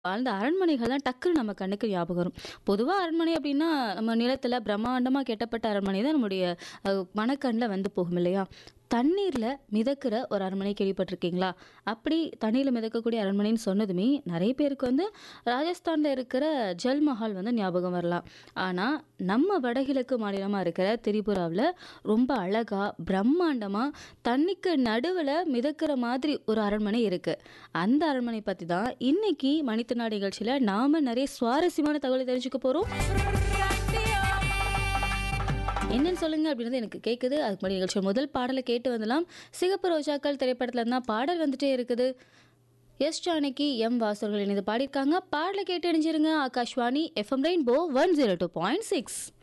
அந்த அரண்மனைகள் தான் டக்குன்னு நம்ம கண்ணுக்கு ஞாபகம் வரும். பொதுவா அரண்மனை அப்டின்னா, நம்ம நிலத்தில பிரம்மாண்டமா கட்டப்பட்ட அரண்மனை தான் நம்முடைய அ மனக்கண்ல வந்து போகும் இல்லையா? தண்ணீர்ல மிதக்கிற ஒரு அரண்மனை கேள்விப்பட்டிருக்கீங்களா? அப்படி தண்ணீர்ல மிதக்கக்கூடிய அரண்மனைன்னு சொன்னதுமே, நெறைய பேருக்கு வந்து ராஜஸ்தான்ல இருக்கிற ஜல்மஹால் வந்து ஞாபகம் வரலாம். ஆனா, நம்ம வடகிழக்கு மாநிலமா இருக்கிற திரிபுராவுல ரொம்ப அழகா, பிரம்மாண்டமா தண்ணிக்கு நடுவுல மிதக்கிற மாதிரி ஒரு அரண்மனை இருக்கு. அந்த அரண்மனை பத்தி தான் இன்னைக்கு மணித்திருநாடு நிகழ்ச்சியில நாம நெறைய சுவாரஸ்யமான தகவல தெரிஞ்சுக்க போறோம். என்னன்னு சொல்லுங்க அப்டின்றது எனக்கு கேட்குது. அதுக்கு முன்னாடி நிகழ்ச்சியோட முதல் பாடல கேட்டு வந்துடலாம். சிகப்பு ரோஜாக்கள் திரைப்படத்துல இருந்து தான் பாடல் வந்துட்டே இருக்குது. எஸ். ஜானகி, எம். வாசு அவர்கள் இணைந்து பாடியிருக்காங்க. பாடல கேட்டு இணைஞ்சிருங்க. Akashvani FM rainbow 102.6